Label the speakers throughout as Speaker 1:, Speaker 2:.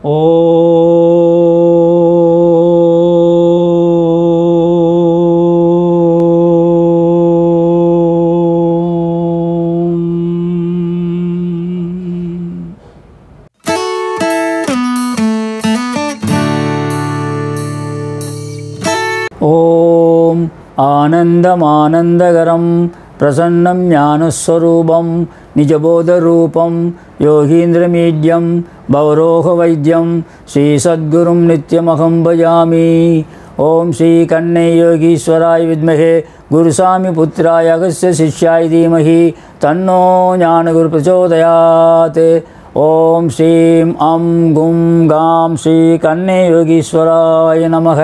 Speaker 1: ஓம் ॐ आनन्दमानन्दकरं प्रसन्नं ज्ञानस्वरूपं निजबोधरूपं योगीन्द्रमीड्यं भवरोहवैद्यं श्रीसद्गुरुं नित्यमहं भजामि ॐ श्रीकन्नै योगीश्वराय विद्महे गुरुसामिपुत्राय अगस्य शिष्याय धीमहि तन्नो ज्ञानगुरुप्रचोदयात् ॐ श्रीं अं गुं गां श्रीकन्नै योगீஸ்வராய நமக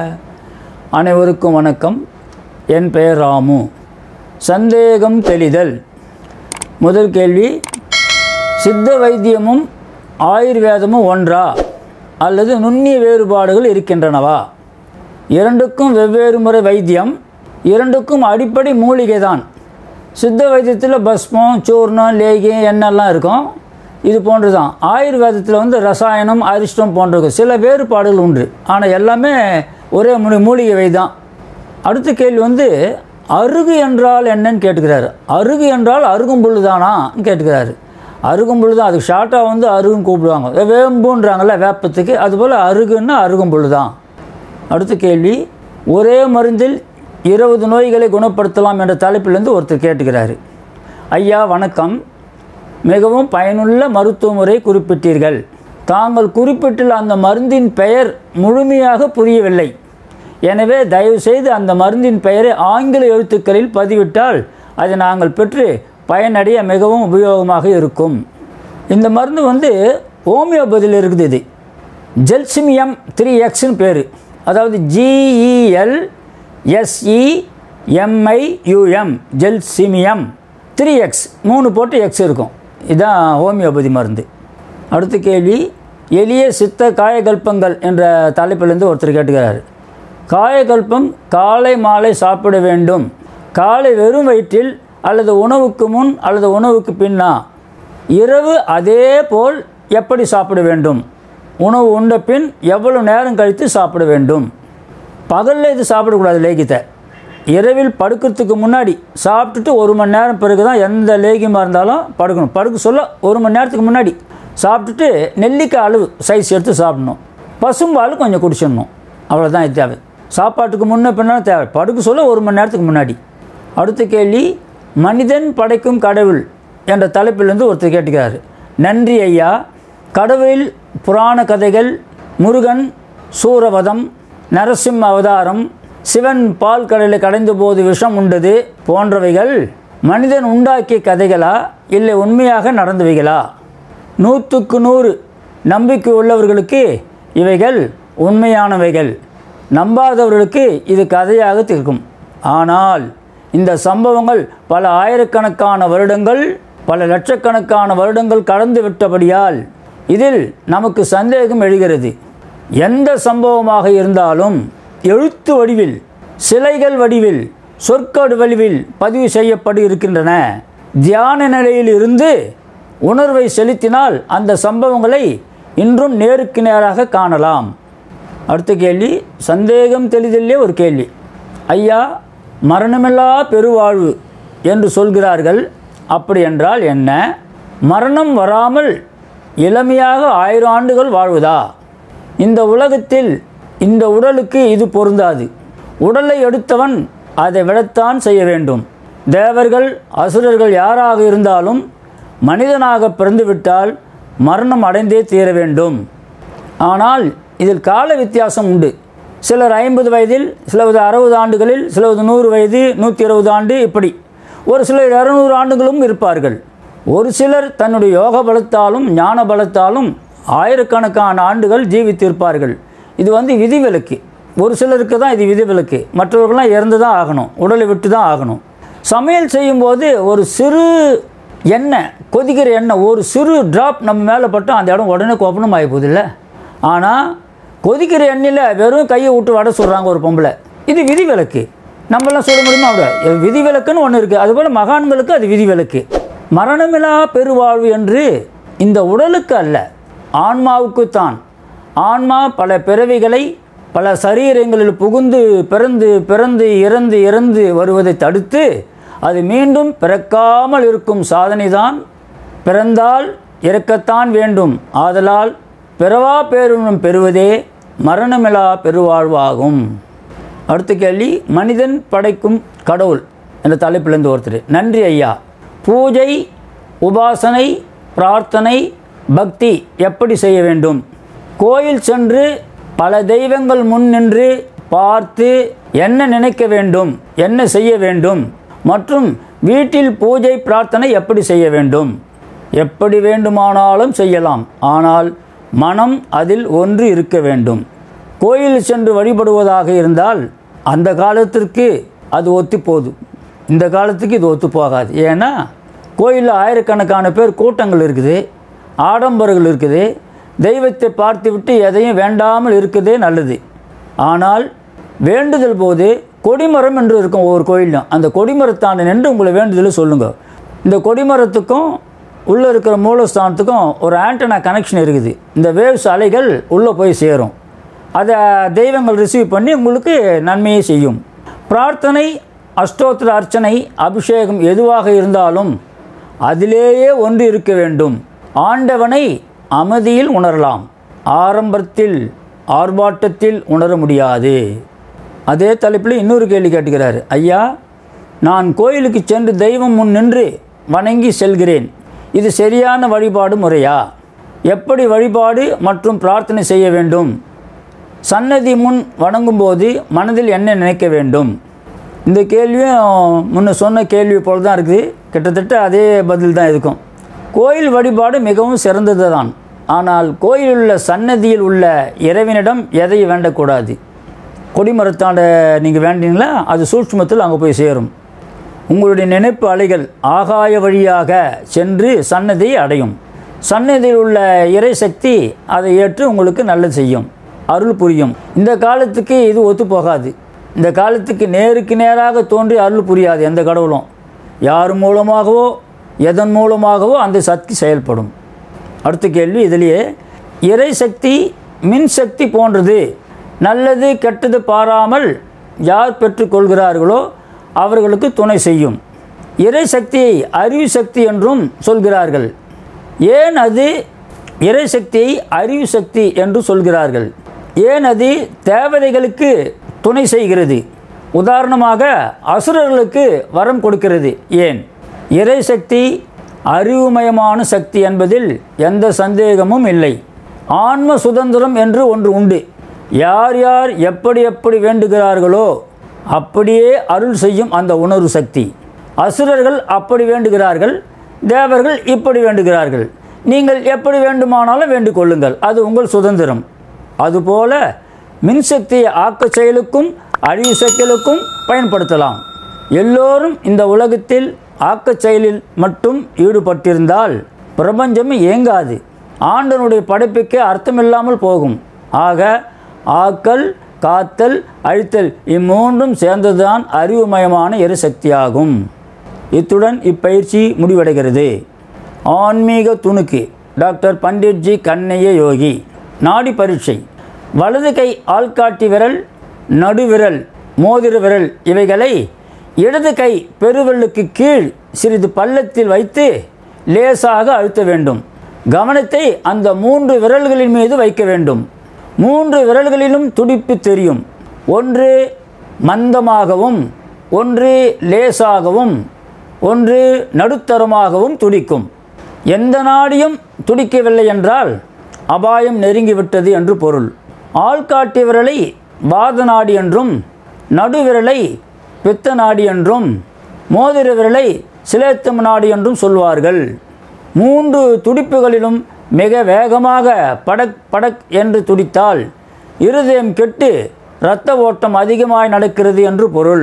Speaker 1: அனைவருக்கும் வணக்கம் என் பெயர் ராமு சந்தேகம் தெளிதல் முதல் கேள்வி சித்த வைத்தியமும் ஆயுர்வேதமும் ஒன்றா அல்லது நுண்ணிய வேறுபாடுகள் இருக்கின்றனவா இரண்டுக்கும் வெவ்வேறு முறை வைத்தியம் இரண்டுக்கும் அடிப்படை மூலிகை தான் சித்த வைத்தியத்தில் பஸ்மம் சூர்ணம் லேகியம் எண்ணெய்லாம் இருக்கும் இது போன்று தான் ஆயுர்வேதத்தில் வந்து ரசாயனம் அரிஷ்டம் போன்ற சில வேறுபாடுகள் உண்டு ஆனால் எல்லாமே ஒரே மூலி மூலிகை வை தான் அடுத்த கேள்வி வந்து அருகு என்றால் என்னன்னு கேட்டுக்கிறாரு அருகு என்றால் அருகும்புல் தானான்னு கேட்டுக்கிறாரு அருகும்புல் தான் அதுக்கு ஷார்ட்டாக வந்து அருகுன்னு கூப்பிடுவாங்க வே- வேம்புன்றாங்கல்ல வேப்பத்துக்கு அதுபோல் அருகுன்னா அருகும்புல் தான் அடுத்த கேள்வி ஒரே மருந்தில் இருபது நோய்களை குணப்படுத்தலாம் என்ற தலைப்பிலிருந்து ஒருத்தர் கேட்டுக்கிறாரு ஐயா வணக்கம் மிகவும் பயனுள்ள மருத்துவ முறை குறிப்பிட்டீர்கள் தாங்கள் குறிப்பிட்டுள்ள அந்த மருந்தின் பெயர் முழுமையாக புரியவில்லை எனவே தயவுசெய்து அந்த மருந்தின் பெயரை ஆங்கில எழுத்துக்களில் பதிவிட்டால் அதை நாங்கள் பெற்று பயனடைய மிகவும் உபயோகமாக இருக்கும் இந்த மருந்து வந்து ஹோமியோபதியில் இருக்குது இது ஜெல்சிமியம் த்ரீ எக்ஸ்னு பேர் அதாவது G E L S E M I U M gelsemium three X மூணு போட்டு எக்ஸ் இருக்கும் இதுதான் ஹோமியோபதி மருந்து அடுத்த கேள்வி எளிய சித்த காயகல்பங்கள் என்ற தலைப்பிலிருந்து ஒருத்தர் கேட்டுக்கிறார் காயகல்பம் காலை மாலை சாப்பிட வேண்டும் காலை வெறும் வயிற்றில் அல்லது உணவுக்கு முன் அல்லது உணவுக்கு பின்னா இரவு அதே போல் எப்படி சாப்பிட வேண்டும் உணவு உண்ட பின் எவ்வளவு நேரம் கழித்து சாப்பிட வேண்டும் பகலில் இது சாப்பிடக்கூடாது லேகியத்தை இரவில் படுக்கிறதுக்கு முன்னாடி சாப்பிட்டுட்டு ஒரு மணி நேரம் பிறகு தான் எந்த லேகியமாக இருந்தாலும் படுக்கணும் படுக்க சொல்ல ஒரு மணி நேரத்துக்கு முன்னாடி சாப்பிட்டுட்டு நெல்லிக்காய் அளவு சைஸ் எடுத்து சாப்பிடணும் பசும்பால் கொஞ்சம் குடிச்சிடணும் அவ்வளோதான் இது தேவை சாப்பாட்டுக்கு முன்ன பின்னாலும் தேவை படுக்க சொல்ல ஒரு மணி நேரத்துக்கு முன்னாடி அடுத்த கேள்வி மனிதன் படைக்கும் கடவுள் என்ற தலைப்பிலிருந்து ஒருத்தர் கேட்டுக்கிறாரு நன்றி ஐயா கடவுளில் புராண கதைகள் முருகன் சூரவதம் நரசிம்ம அவதாரம் சிவன் பால் கடலை கடைந்த போது விஷம் உண்டது போன்றவைகள் மனிதன் உண்டாக்கிய கதைகளா இல்லை உண்மையாக நடந்தவைகளா நூற்றுக்கு நூறு நம்பிக்கை உள்ளவர்களுக்கு இவைகள் உண்மையானவைகள் நம்பாதவர்களுக்கு இது கதையாக இருக்கும் ஆனால் இந்த சம்பவங்கள் பல ஆயிரக்கணக்கான வருடங்கள் பல லட்சக்கணக்கான வருடங்கள் கடந்து விட்டபடியால் இதில் நமக்கு சந்தேகம் எழுகிறது எந்த சம்பவமாக இருந்தாலும் எழுத்து வடிவில் சிலைகள் வடிவில் சொற்கடு வடிவில் பதிவு செய்யப்பட்டு இருக்கின்றன தியான நிலையில் இருந்து உணர்வை செலுத்தினால் அந்த சம்பவங்களை இன்றும் நேருக்கு நேராக காணலாம் அடுத்த கேள்வி சந்தேகம் தெளிதலே ஒரு கேள்வி ஐயா மரணமில்லா பெருவாழ்வு என்று சொல்கிறார்கள் அப்படி என்றால் என்ன மரணம் வராமல் இளமையாக ஆயிரம் ஆண்டுகள் வாழ்வதா இந்த உலகத்தில் இந்த உடலுக்கு இது பொருந்தாது உடலை எடுத்தவன் அதை விடத்தான் செய்ய வேண்டும் தேவர்கள் அசுரர்கள் யாராக இருந்தாலும் மனிதனாக பிறந்துவிட்டால் மரணம் அடைந்தே தீர வேண்டும் ஆனால் இதில் கால வித்தியாசம் உண்டு சிலர் ஐம்பது வயதில் சிலவது அறுபது ஆண்டுகளில் சிலவது நூறு வயது நூற்றி இருபது ஆண்டு இப்படி ஒரு சிலர் இரநூறு ஆண்டுகளும் இருப்பார்கள் ஒரு சிலர் தன்னுடைய யோக பலத்தாலும் ஞான பலத்தாலும் ஆயிரக்கணக்கான ஆண்டுகள் ஜீவித்திருப்பார்கள் இது வந்து விதிவிலக்கு ஒரு சிலருக்கு தான் இது விதிவிலக்கு மற்றவர்கள்லாம் இறந்து தான் ஆகணும் உடலை விட்டு தான் ஆகணும் சமையல் செய்யும்போது ஒரு சிறு எண்ணெய் கொதிக்கிற எண்ணெய் ஒரு சிறு ட்ராப் நம்ம மேலே பட்டால் அந்த இடம் உடனே கோப்பனம் ஆகி போகுதுல்ல ஆனால் கொதிக்கிற எண்ணெயில் வெறும் கையை விட்டு வடை சுடுறாங்க ஒரு பொம்பளை இது விதிவிலக்கு நம்மளாம் சொல்ல முடியுமா அப்படி விதிவிலக்குன்னு ஒன்று இருக்குது அதுபோல் மகான்களுக்கு அது விதிவிலக்கு மரணமில்லா பெருவாழ்வு என்று இந்த உடலுக்கு அல்ல ஆன்மாவுக்குத்தான் ஆன்மா பல பிறவிகளை பல சரீரங்களில் புகுந்து பிறந்து பிறந்து இறந்து இறந்து வருவதை தடுத்து அது மீண்டும் பிறக்காமல் இருக்கும் சாதனைதான் பிறந்தால் இறக்கத்தான் வேண்டும் ஆதலால் பிறவா பேருணம் பெறுவதே மரணமிலா பெருவாழ்வாகும் அடுத்த கேள்வி மனிதன் படைக்கும் கடவுள் என்ற தலைப்பிலிருந்து ஒருத்தர் நன்றி ஐயா பூஜை உபாசனை பிரார்த்தனை பக்தி எப்படி செய்ய வேண்டும் கோயில் சென்று பல தெய்வங்கள் முன் நின்று பார்த்து என்ன நினைக்க வேண்டும் என்ன செய்ய வேண்டும் மற்றும் வீட்டில் பூஜை பிரார்த்தனை எப்படி செய்ய வேண்டும் எப்படி வேண்டுமானாலும் செய்யலாம் ஆனால் மனம் அதில் ஒன்று இருக்க வேண்டும் கோயில் சென்று வழிபடுவதாக இருந்தால் அந்த காலத்திற்கு அது ஒத்து போதும் இந்த காலத்துக்கு இது ஒத்து போகாது ஏன்னா கோயிலில் ஆயிரக்கணக்கான பேர் கூட்டங்கள் இருக்குது ஆடம்பரங்கள் இருக்குது தெய்வத்தை பார்த்துவிட்டு எதையும் வேண்டாமல் இருக்குதே நல்லது ஆனால் வேண்டுதல் போது கொடிமரம் என்று இருக்கும் ஒவ்வொரு கோயிலும் அந்த கொடிமரத்தாண்ட நின்று உங்களை வேண்டுதலை சொல்லுங்கள் இந்த கொடிமரத்துக்கும் உள்ளே இருக்கிற மூலஸ்தானத்துக்கும் ஒரு ஆண்டனா கனெக்ஷன் இருக்குது இந்த வேவ்ஸ் அலைகள் உள்ளே போய் சேரும் அதை தெய்வங்கள் ரிசீவ் பண்ணி உங்களுக்கு நன்மையை செய்யும் பிரார்த்தனை அஷ்டோத்திர அர்ச்சனை அபிஷேகம் எதுவாக இருந்தாலும் அதிலேயே ஒன்று இருக்க வேண்டும் ஆண்டவனை அமைதியில் உணரலாம் ஆரம்பத்தில் ஆர்ப்பாட்டத்தில் உணர முடியாது அதே தலைப்பில் இன்னொரு கேள்வி கேட்டுக்கிறார் ஐயா நான் கோயிலுக்கு சென்று தெய்வம் முன் நின்று வணங்கி செல்கிறேன் இது சரியான வழிபாடு முறையா எப்படி வழிபாடு மற்றும் பிரார்த்தனை செய்ய வேண்டும் சன்னதி முன் வணங்கும்போது மனதில் என்ன நினைக்க வேண்டும் இந்த கேள்வியும் முன்ன சொன்ன கேள்வி போல தான் இருக்குது கிட்டத்தட்ட அதே பதில் தான் இருக்கும் கோயில் வழிபாடு மிகவும் சிறந்தது தான் ஆனால் கோயிலில் உள்ள சன்னதியில் உள்ள இறைவனிடம் எதை வேண்டக்கூடாது கொடிமரத்தாண்ட நீங்கள் வேண்டினீங்களா அது சூட்சுமத்தில் அங்கே போய் சேரும் உங்களுடைய நினைப்பு அலைகள் ஆகாய வழியாக சென்று சன்னதியை அடையும் சன்னதியில் உள்ள இறை சக்தி அதை ஏற்று உங்களுக்கு நல்லது செய்யும் அருள் புரியும் இந்த காலத்துக்கு இது ஒத்து போகாது இந்த காலத்துக்கு நேருக்கு நேராக தோன்றி அருள் புரியாது எந்த கடவுளும் யார் மூலமாகவோ எதன் மூலமாகவோ அந்த சக்தி செயல்படும் அடுத்த கேள்வி இதிலேயே இறை சக்தி மின் சக்தி போன்றது நல்லது கெட்டது பாராமல் யார் பெற்றுக்கொள்கிறார்களோ அவர்களுக்கு துணை செய்யும் இறை சக்தியை அறிவு சக்தி என்றும் சொல்கிறார்கள் ஏன் அது இறை சக்தியை அறிவு சக்தி என்று சொல்கிறார்கள் ஏன் அது தேவதைகளுக்கு துணை செய்கிறது உதாரணமாக அசுரர்களுக்கு வரம் கொடுக்கிறது ஏன் இறை சக்தி அறிவுமயமான சக்தி என்பதில் எந்த சந்தேகமும் இல்லை ஆன்ம சுதந்திரம் என்று ஒன்று உண்டு யார் யார் எப்படி எப்படி வேண்டுகிறார்களோ அப்படியே அருள் செய்யும் அந்த உணர்வு சக்தி அசுரர்கள் அப்படி வேண்டுகிறார்கள் தேவர்கள் இப்படி வேண்டுகிறார்கள் நீங்கள் எப்படி வேண்டுமானாலும் வேண்டிக் கொள்ளுங்கள் அது உங்கள் சுதந்திரம் அதுபோல மின்சக்தியை ஆக்கச் செயலுக்கும் அழிவு செயலுக்கும் பயன்படுத்தலாம் எல்லோரும் இந்த உலகத்தில் ஆக்கச் செயலில் மட்டும் ஈடுபட்டிருந்தால் பிரபஞ்சமே இயங்காது ஆண்டனுடைய படைப்புக்கே அர்த்தமில்லாமல் போகும் ஆக ஆக்கல் காத்தல் அழித்தல் இம்மூன்றும் சேர்ந்ததுதான் அறிவுமயமான எரிசக்தியாகும் இத்துடன் இப்பயிற்சி முடிவடைகிறது ஆன்மீக துணுக்கு டாக்டர் பண்டிட்ஜி கண்ணைய யோகி நாடி பரீட்சை வலது கை ஆள்காட்டி விரல் நடுவிரல் மோதிர விரல் இவைகளை இடது கை பெருவிரலுக்கு கீழ் சிறிது பள்ளத்தில் வைத்து லேசாக அழுத்த வேண்டும் கவனத்தை அந்த மூன்று விரல்களின் மீது வைக்க வேண்டும் மூன்று விரல்களிலும் துடிப்பு தெரியும் ஒன்று மந்தமாகவும் ஒன்று லேசாகவும் ஒன்று நடுத்தரமாகவும் துடிக்கும் எந்த நாடியும் துடிக்கவில்லை என்றால் அபாயம் நெருங்கிவிட்டது என்று பொருள் ஆள்காட்டி விரலை வாத நாடி என்றும் நடுவிரலை பித்த நாடி என்றும் மோதிர விரலை சிலேத்தம் நாடி என்றும் சொல்வார்கள் மூன்று துடிப்புகளிலும் மிக வேகமாக படக் படக் என்று துடித்தால் இருதயம் கெட்டு இரத்த ஓட்டம் அதிகமாய் நடக்கிறது என்று பொருள்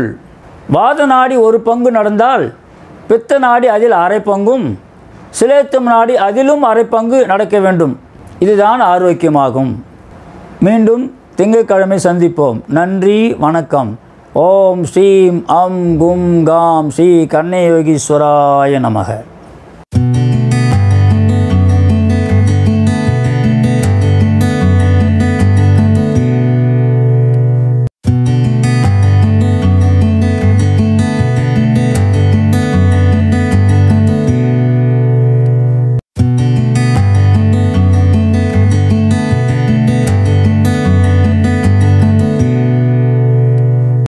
Speaker 1: வாத நாடி ஒரு பங்கு நடந்தால் பித்த நாடி அதில் அரை பங்கும் சிலேத்தம் நாடி அதிலும் அரை பங்கு நடக்க வேண்டும் இதுதான் ஆரோக்கியமாகும் மீண்டும் திங்கட்கிழமை சந்திப்போம் நன்றி வணக்கம் ஓம் ஸ்ரீம் அம் கும் காம் ஸ்ரீ கண்ணயோகீஸ்வராய நமக